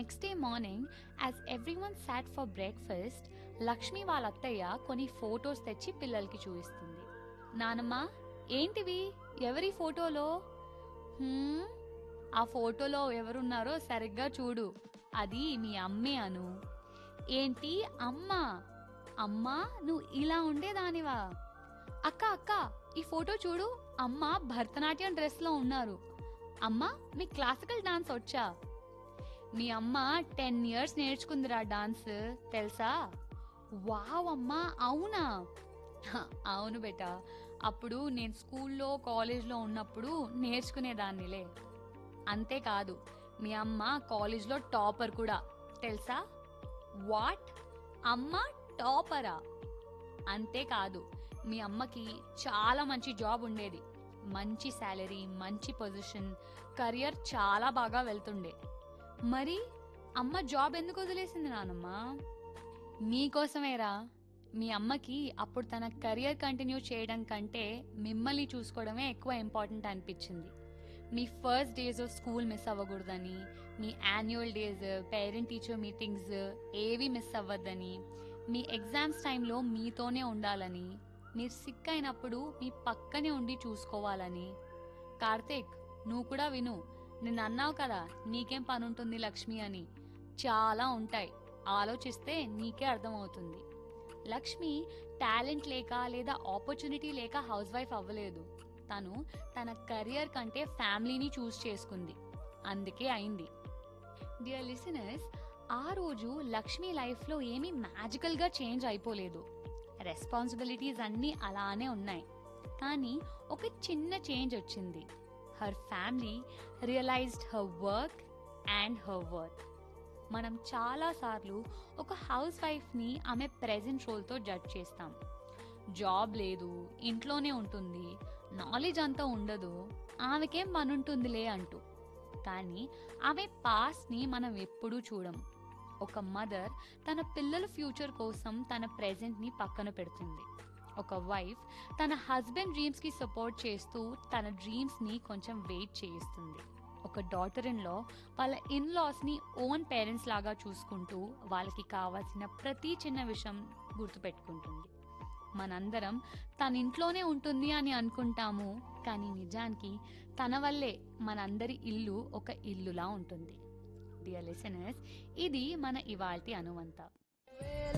next day morning as every one sat for breakfast Lakshmi వాళ్ళ అత్తయ్య కొన్ని ఫొటోస్ తెచ్చి పిల్లలకి చూపిస్తుంది నానమ్మ ఏంటివి ఎవరి ఫోటోలో "హ్మ్, ఆ ఫోటోలో ఎవరున్నారో సరిగ్గా చూడు అది మీ అమ్మే అను ఏంటి అమ్మా అమ్మా నువ్వు ఇలా ఉండేదానివా అక్క అక్క ఈ ఫోటో చూడు అమ్మ భరతనాట్యం డ్రెస్లో ఉన్నారు అమ్మ మీ క్లాసికల్ డాన్స్ వచ్చా మీ అమ్మ టెన్ ఇయర్స్ నేర్చుకుందిరా డాన్స్ తెలుసా వావ్ అమ్మా అవునా హ, అవును బేటా అప్పుడు నేను స్కూల్లో కాలేజ్లో ఉన్నప్పుడు నేర్చుకునేదాన్నిలే అంతేకాదు మీ అమ్మ కాలేజ్లో టాపర్ కూడా తెలుసా వాట్ అమ్మ టాపరా అంతేకాదు మీ అమ్మకి చాలా మంచి జాబ్ ఉండేది మంచి శాలరీ మంచి పొజిషన్ కెరియర్ చాలా బాగా వెళ్తుండే మరి అమ్మ జాబ్ ఎందుకు వదిలేసింది నానమ్మ మీకోసమేరా మీ అమ్మకి అప్పుడు తన కెరియర్ కంటిన్యూ చేయడం కంటే మిమ్మల్ని చూసుకోవడమే ఎక్కువ ఇంపార్టెంట్ అనిపించింది మీ first days of school miss అవ్వకూడదని మీ annual days parent teacher meetings ఏవి మిస్ అవ్వద్దని మీ ఎగ్జామ్స్ టైంలో మీతోనే ఉండాలని మీరు సిక్ అయినప్పుడు మీ పక్కనే ఉండి చూసుకోవాలని కార్తీక్ నువ్వు కూడా విను నిన్ను అన్నావు కదా నీకేం పని ఉంటుంది లక్ష్మి అని చాలా ఉంటాయి ఆలోచిస్తే నీకే అర్థమవుతుంది లక్ష్మి టాలెంట్ లేక లేదా ఆపర్చునిటీ లేక హౌస్ వైఫ్ అవ్వలేదు తను తన కెరియర్ కంటే ఫ్యామిలీని చూస్ చేసుకుంది అందుకే అయింది డియర్ లిసనర్స్ ఆ రోజు లక్ష్మి లైఫ్లో ఏమీ మ్యాజికల్గా చేంజ్ అయిపోలేదు రెస్పాన్సిబిలిటీస్ అన్నీ అలానే ఉన్నాయి కానీ ఒక చిన్న చేంజ్ వచ్చింది her family realized her work and her worth మనం చాలాసార్లు ఒక హౌస్ వైఫ్ని ఆమె ప్రెజెంట్ రోల్తో జడ్జ్ చేస్తాం జాబ్ లేదు ఇంట్లోనే ఉంటుంది నాలెడ్జ్ అంతా ఉండదు ఆమెకేం పని ఉంటుందిలే అంటూ కానీ ఆమె పాస్ట్ని మనం ఎప్పుడూ చూడం ఒక మదర్ తన పిల్లల ఫ్యూచర్ కోసం తన ప్రెజెంట్ని పక్కన పెడుతుంది ఒక వైఫ్ తన హస్బెండ్ డ్రీమ్స్కి సపోర్ట్ చేస్తూ తన డ్రీమ్స్ని కొంచెం వెయిట్ చేయిస్తుంది ఒక డాటర్ ఇన్ లో వాళ్ళ ఇన్ లాస్ని ఓన్ పేరెంట్స్ లాగా చూసుకుంటూ వాళ్ళకి కావాల్సిన ప్రతి చిన్న విషయం గుర్తుపెట్టుకుంటుంది మనందరం తన ఇంట్లోనే ఉంటుంది అని అనుకుంటాము కానీ నిజానికి తన వల్లే మనందరి ఇల్లు ఒక ఇల్లులా ఉంటుంది డియర్ లిసనర్స్ ఇది మన ఇవాల్టి అనువంత